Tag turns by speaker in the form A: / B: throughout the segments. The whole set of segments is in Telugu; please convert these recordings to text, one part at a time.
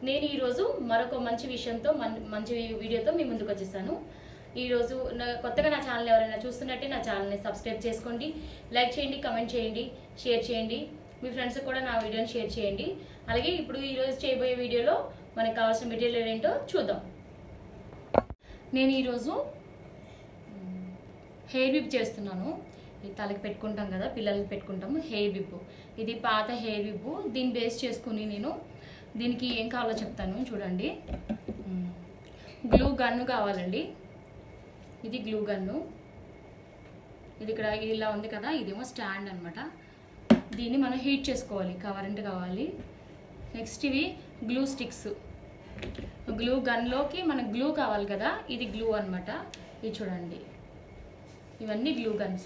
A: నేను ఈరోజు మరొక మంచి విషయంతో మన్- మంచి వీడియోతో మీ ముందుకు వచ్చేసాను ఈరోజు నా- కొత్తగా నా ఛానల్ ఎవరైనా చూస్తున్నట్టే నా ఛానల్ని సబ్స్క్రైబ్ చేసుకోండి లైక్ చేయండి కమెంట్ చేయండి షేర్ చేయండి మీ ఫ్రెండ్స్కి కూడా నా వీడియోని షేర్ చేయండి అలాగే ఇప్పుడు ఈరోజు చేయబోయే వీడియోలో మనకు కావాల్సిన మెటీరియల్ ఏంటో చూద్దాం నేను ఈరోజు హెయిర్ విప్ చేస్తున్నాను ఇది తలకి పెట్టుకుంటాం కదా పిల్లలకి పెట్టుకుంటాము హెయిర్ విప్ ఇది పాత హెయిర్ విప్ దీన్ని బేస్ చేసుకుని నేను దీనికి ఏం కావాలో చెప్తాను చూడండి గ్లూ గన్ను కావాలండి ఇది గ్లూ గన్ను ఇది ఇక్కడ ఇలా ఉంది కదా ఇదేమో స్టాండ్ అన్నమాట దీన్ని మనం హీట్ చేసుకోవాలి కరెంట్ కావాలి నెక్స్ట్ ఇవి గ్లూ స్టిక్స్ గ్లూ గన్లోకి మనకు గ్లూ కావాలి కదా ఇది గ్లూ అన్నమాట ఇది చూడండి ఇవన్నీ గ్లూ గన్స్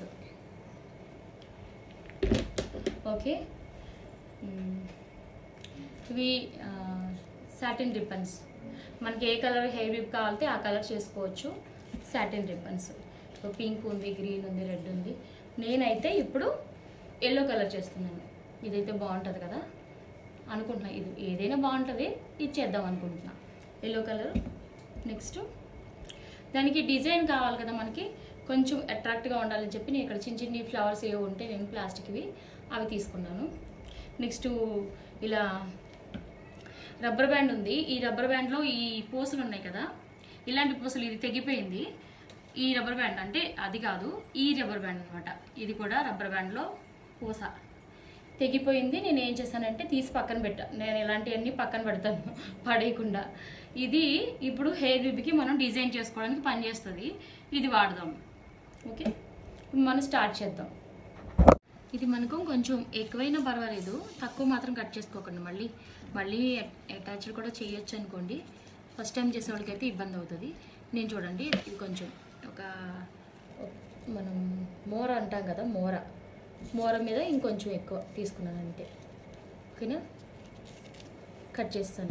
A: ఓకే మ్మ్. ఇవి సాటిన్ రిబ్బన్స్ మనకి ఏ కలర్ హెయిర్ విప్ కావాలితే ఆ కలర్ చేసుకోవచ్చు సాటిన్ రిబ్బన్స్ పింక్ ఉంది గ్రీన్ ఉంది రెడ్ ఉంది నేనైతే ఇప్పుడు ఎల్లో కలర్ చేస్తున్నాను ఇదైతే బాగుంటుంది కదా అనుకుంటున్నా ఇది ఏదైనా బాగుంటుంది ఇది చేద్దాం అనుకుంటున్నా ఎల్లో కలర్ నెక్స్ట్ దానికి డిజైన్ కావాలి కదా మనకి కొంచెం అట్రాక్ట్గా ఉండాలని చెప్పి నేను ఇక్కడ చిన్న చిన్ని ఫ్లవర్స్ ఏవో ఉంటే నేను ప్లాస్టిక్వి అవి తీసుకున్నాను నెక్స్ట్ ఇలా రబ్బర్ బ్యాండ్ ఉంది ఈ రబ్బర్ బ్యాండ్లో ఈ పూసలు ఉన్నాయి కదా ఇలాంటి పూసలు ఇది తెగిపోయింది ఈ రబ్బర్ బ్యాండ్ అంటే అది కాదు ఈ రబ్బర్ బ్యాండ్ అనమాట ఇది కూడా రబ్బర్ బ్యాండ్లో పూస తెగిపోయింది నేను ఏం చేశానంటే తీసి పక్కన పెట్టా నేను ఇలాంటివన్నీ పక్కన పెడతాను పడేయకుండా ఇది ఇప్పుడు హెయిర్ విబ్కి మనం డిజైన్ చేసుకోవడానికి పనిచేస్తుంది ఇది వాడదాం ఓకే ఇప్పుడు మనం స్టార్ట్ చేద్దాం ఇది మనకు కొంచెం ఎక్కువైనా పర్వాలేదు తక్కువ మాత్రం కట్ చేసుకోకండి మళ్ళీ మళ్ళీ అటాచ్డ్ కూడా చేయొచ్చు అనుకోండి ఫస్ట్ టైం చేసే వాళ్ళకైతే ఇబ్బంది అవుతుంది నేను చూడండి ఇది కొంచెం ఒక మనం మోర అంటాం కదా మోర మోర మీద ఇంకొంచెం ఎక్కువ తీసుకున్నాను అంతే ఓకేనా కట్ చేస్తాను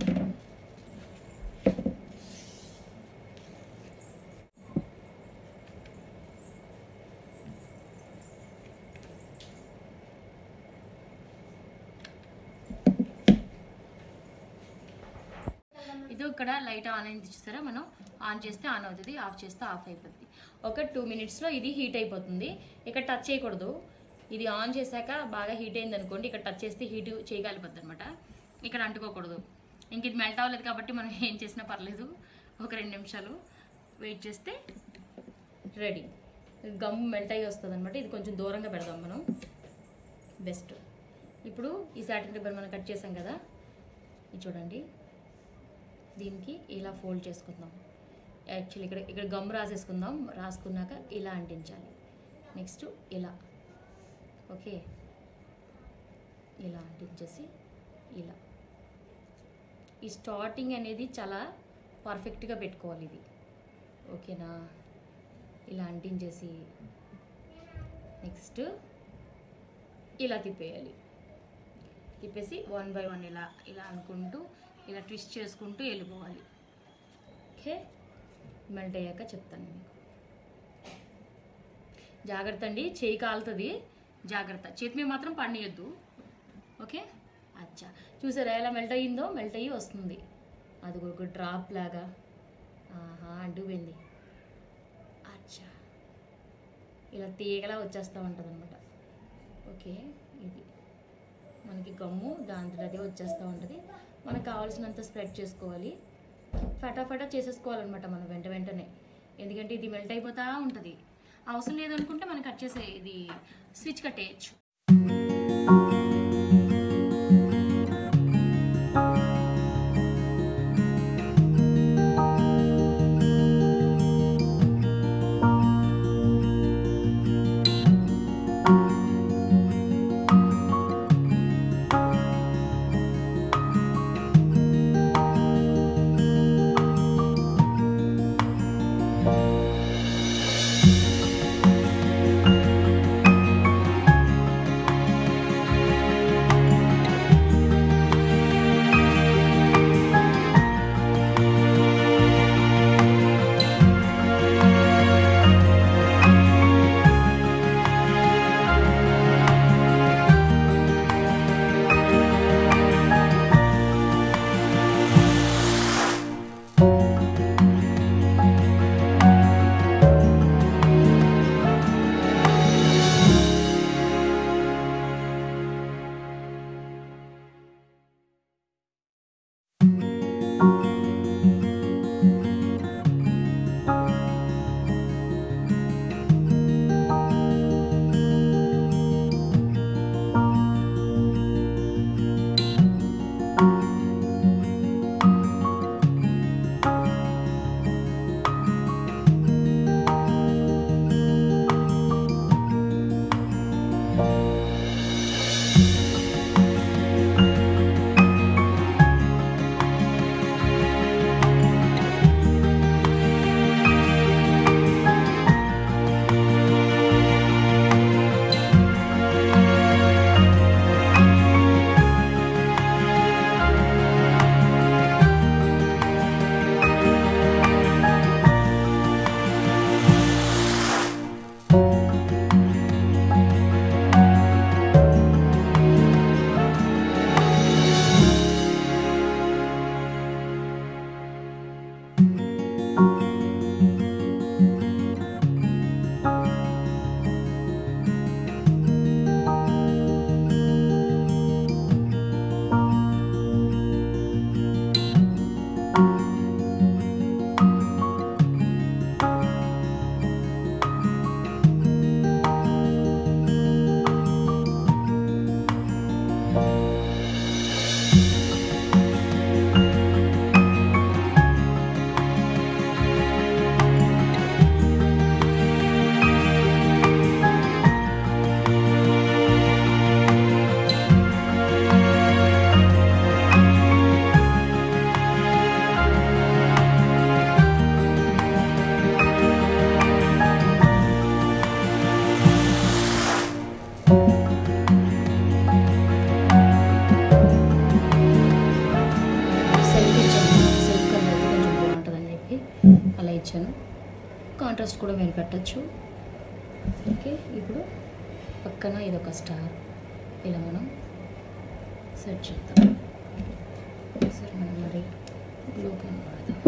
A: ఇది ఇక్కడ లైట్ ఆన్ అయింది చూసారా మనం ఆన్ చేస్తే ఆన్ అవుతుంది ఆఫ్ చేస్తే ఆఫ్ అయిపోతుంది ఒక టూ మినిట్స్లో ఇది హీట్ అయిపోతుంది ఇక్కడ టచ్ చేయకూడదు ఇది ఆన్ చేశాక బాగా హీట్ అయింది అనుకోండి ఇక్కడ టచ్ చేస్తే హీట్ చేయగలిపోద్ది అనమాట ఇక్కడ అంటుకోకూడదు ఇంక ఇది మెల్ట్ అవ్వలేదు కాబట్టి మనం ఏం చేసినా పర్లేదు ఒక రెండు నిమిషాలు వెయిట్ చేస్తే రెడీ గమ్ మెల్ట్ అయ్యి వస్తుంది అనమాట ఇది కొంచెం దూరంగా పెడదాం మనం బెస్ట్ ఇప్పుడు ఈ సాటిన్ రిబ్బన్ మనం కట్ చేసాం కదా ఇది చూడండి దీనికి ఇలా ఫోల్డ్ చేసుకుందాం యాక్చువల్లీ ఇక్కడ ఇక్కడ గమ్ రాసేసుకుందాం రాసుకున్నాక ఇలా అంటించాలి నెక్స్ట్ ఇలా ఓకే ఇలా అంటించేసి ఇలా ఈ స్టార్టింగ్ అనేది చాలా పర్ఫెక్ట్గా పెట్టుకోవాలి ఇది ఓకేనా ఇలా అంటించేసి నెక్స్ట్ ఇలా తిప్పేయాలి తిప్పేసి వన్ బై వన్ ఇలా ఇలా అనుకుంటూ ఇలా ట్విస్ట్ చేసుకుంటూ వెళ్ళిపోవాలి ఓకే మెల్ట్ అయ్యాక చెప్తాను మీకు జాగ్రత్త అండి చేయి కాలుతుంది జాగ్రత్త చేతి మీద మాత్రం పండియద్దు ఓకే అచ్చా చూసారా ఎలా మెల్ట్ అయ్యిందో మెల్ట్ అయ్యి వస్తుంది అది ఒక డ్రాప్ లాగా ఆహా అంటుపోయింది అచ్చా ఇలా తీగలా వచ్చేస్తూ ఉంటుంది అనమాట ఓకే ఇది మనకి గమ్ము దాంట్లో అదే వచ్చేస్తూ ఉంటుంది మనకు కావాల్సినంత స్ప్రెడ్ చేసుకోవాలి ఫటాఫటా చేసేసుకోవాలన్నమాట మనం వెంట వెంటనే ఎందుకంటే ఇది మెల్ట్ అయిపోతూ ఉంటుంది అవసరం లేదనుకుంటే మనం కట్ చేసే ఇది స్విచ్ కట్టేయచ్చు సెల్ఫ్ ఇచ్చాను సెల్ఫ్ కలర్ అయితే కొంచెం బాగుంటుందని చెప్పి అలా ఇచ్చాను కాంట్రాస్ట్ కూడా మీరు పెట్టచ్చు ఓకే ఇప్పుడు పక్కన ఇదొక స్టార్ ఇలా మనం సెట్ చేద్దాం సరే మనం మరి బ్లూ కన్ వాడదాం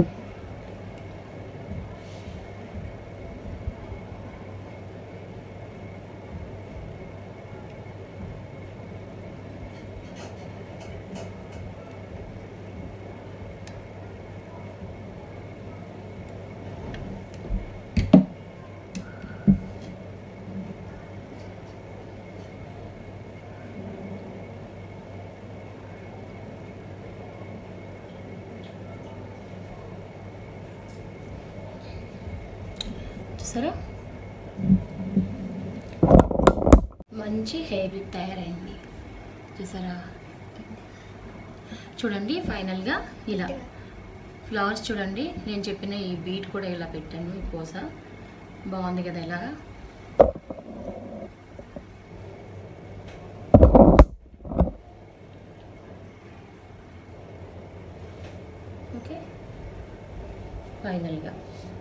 A: చూసారా మంచి హెయిర్ విప్ తయారైంది చూసారా చూడండి ఫైనల్గా ఇలా ఫ్లవర్స్ చూడండి నేను చెప్పిన ఈ బీట్ కూడా ఇలా పెట్టాను ఈ పూస బాగుంది కదా ఇలాగా ఓకే ఫైనల్గా